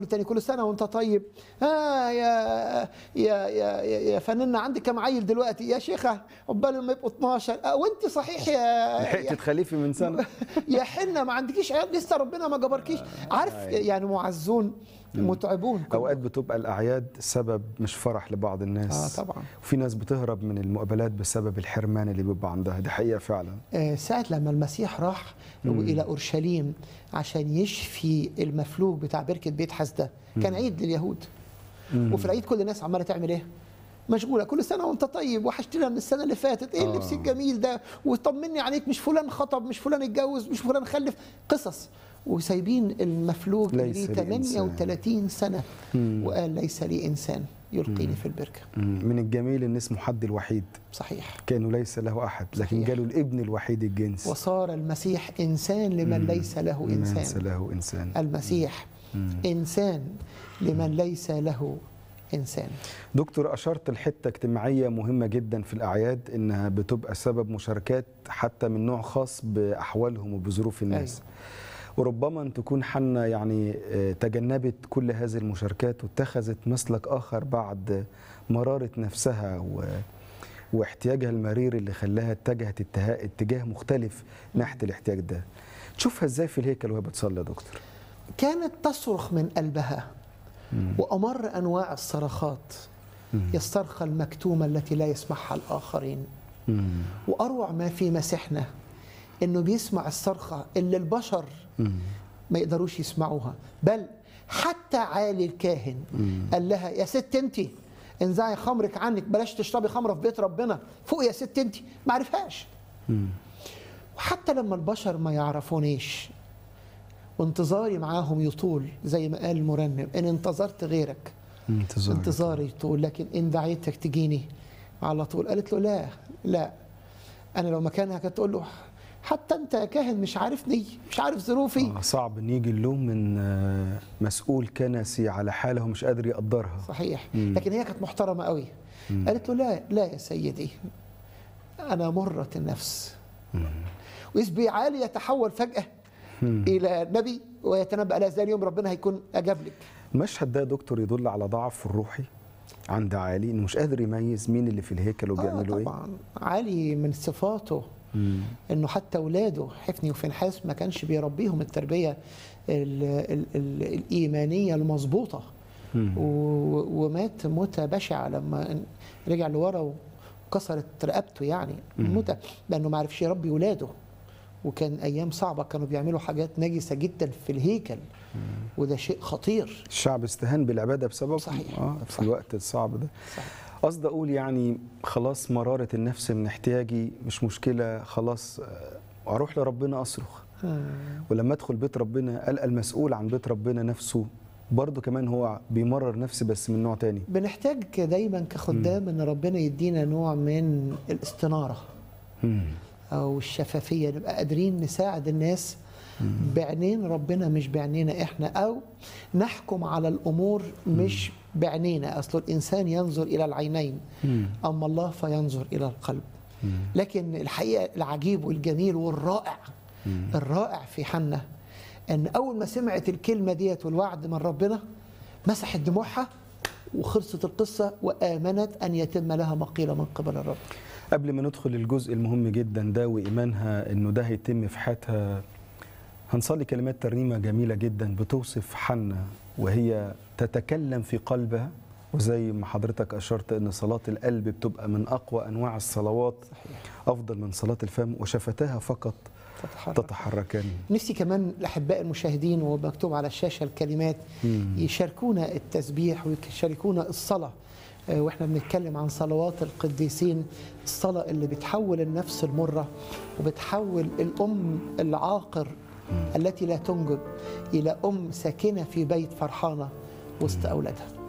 تاني كل سنه وانت طيب اه يا يا يا يا فنانة عندي كام عيل دلوقتي يا شيخه عقبال ما يبقوا 12 آه وانت صحيح يا لحقت يا, تخلفي من سنه يا حنه ما عندكيش عيال لسه ربنا ما جبركيش عارف يعني معزون متعبون اوقات بتبقى الاعياد سبب مش فرح لبعض الناس اه طبعا وفي ناس بتهرب من المقابلات بسبب الحرمان اللي بيبقى عندها دي حقيقه فعلا آه، ساعة لما المسيح راح إلى أورشليم عشان يشفي المفلوج بتاع بركة بيت حسدة كان عيد لليهود وفي العيد كل الناس عمالة تعمل إيه؟ مشغولة كل سنة وأنت طيب وحشتنا من السنة اللي فاتت إيه اللبس آه. الجميل ده وطمني عليك مش فلان خطب مش فلان اتجوز مش فلان خلف قصص وسايبين المفلوج اللي ليس ليه لي إنسان. 38 سنة وقال ليس لي إنسان يلقيني في البركة مم. من الجميل ان اسمه حد الوحيد صحيح كانه ليس له احد لكن صحيح. جاله الابن الوحيد الجنس وصار المسيح إنسان لمن ليس له ليس إنسان له انسان المسيح إنسان لمن ليس له إنسان دكتور اشرت لحته اجتماعيه مهمه جدا في الاعياد انها بتبقى سبب مشاركات حتى من نوع خاص باحوالهم وبظروف الناس وربما ان تكون حنا يعني آه، تجنبت كل هذه المشاركات واتخذت مسلك اخر بعد مراره نفسها و واحتياجها المرير اللي خلاها اتجهت اتها- اتجاه مختلف ناحيه الاحتياج ده تشوفها ازاي في الهيكل وهي بتصلي يا دكتور كانت تصرخ من قلبها وأمر أنواع الصرخات يسترخى المكتومة التي لا يسمعها الآخرين مم. وأروع ما في مسيحنا إنه بيسمع الصرخة اللي البشر مم. ما يقدروش يسمعوها بل حتى عالي الكاهن قال لها يا ست انت انزعي خمرك عنك بلاش تشربي خمره في بيت ربنا فوق يا ست انت ما عرفهاش مم. وحتى لما البشر ما يعرفونيش وانتظاري معاهم يطول زي ما قال المرنم ان انتظرت غيرك انتظار انتظاري يطول لكن ان دعيتك تجيني على طول قالت له لا لا انا لو مكانها كانت تقول له حتى انت يا كاهن مش عارفني مش عارف ظروفي آه، صعب ان يجي اللوم من آه، مسؤول كنسي على حاله مش قادر يقدرها صحيح مم. لكن هي كانت محترمه قوي قالت له لا لا يا سيدي انا مره النفس واذ بعالي يتحول فجاه الى نبي ويتنبأ لا زال يوم ربنا هيكون اجاب لك المشهد ده يا دكتور يدل على ضعف الروحي عند عالي انه مش قادر يميز مين اللي في الهيكل وبيعملوا آه ايه طبعا علي من صفاته مم. انه حتى اولاده حفني وفنحاس ما كانش بيربيهم التربيه ال ال ال الايمانيه المظبوطه مم. و- ومات موته بشعه لما ان- رجع لورا وكسرت رقبته يعني موته لانه ما عرفش يربي ولاده وكان ايام صعبه كانوا بيعملوا حاجات نجسه جدا في الهيكل وده شيء خطير الشعب استهان بالعباده بسبب صحيح. اه في صحيح. الوقت الصعب ده صحيح. قصدي اقول يعني خلاص مراره النفس من احتياجي مش مشكله خلاص آه، اروح لربنا اصرخ مم. ولما ادخل بيت ربنا القى المسؤول عن بيت ربنا نفسه برضه كمان هو بيمرر نفسي بس من نوع تاني بنحتاج دايما كخدام ان ربنا يدينا نوع من الاستناره مم. او الشفافيه نبقى قادرين نساعد الناس بعينين ربنا مش بعينينا احنا او نحكم على الامور مش بعينينا اصل الانسان ينظر الى العينين مم. اما الله فينظر الى القلب لكن الحقيقه العجيب والجميل والرائع الرائع في حنا ان اول ما سمعت الكلمه ديت والوعد من ربنا مسحت دموعها وخلصت القصه وامنت ان يتم لها ما قيل من قبل الرب قبل ما ندخل الجزء المهم جدا ده وايمانها انه ده هيتم في حياتها هنصلي كلمات ترنيمه جميله جدا بتوصف حنا وهي تتكلم في قلبها وزي ما حضرتك اشرت ان صلاه القلب بتبقى من اقوى انواع الصلوات صحيح افضل من صلاه الفم وشفتاها فقط تتحرك تتحركان نفسي كمان الاحباء المشاهدين ومكتوب على الشاشه الكلمات مم. يشاركونا التسبيح ويشاركونا الصلاه آه، واحنا بنتكلم عن صلوات القديسين الصلاه اللي بتحول النفس المره وبتحول الام العاقر التي لا تنجب الى ام ساكنه في بيت فرحانه وسط اولادها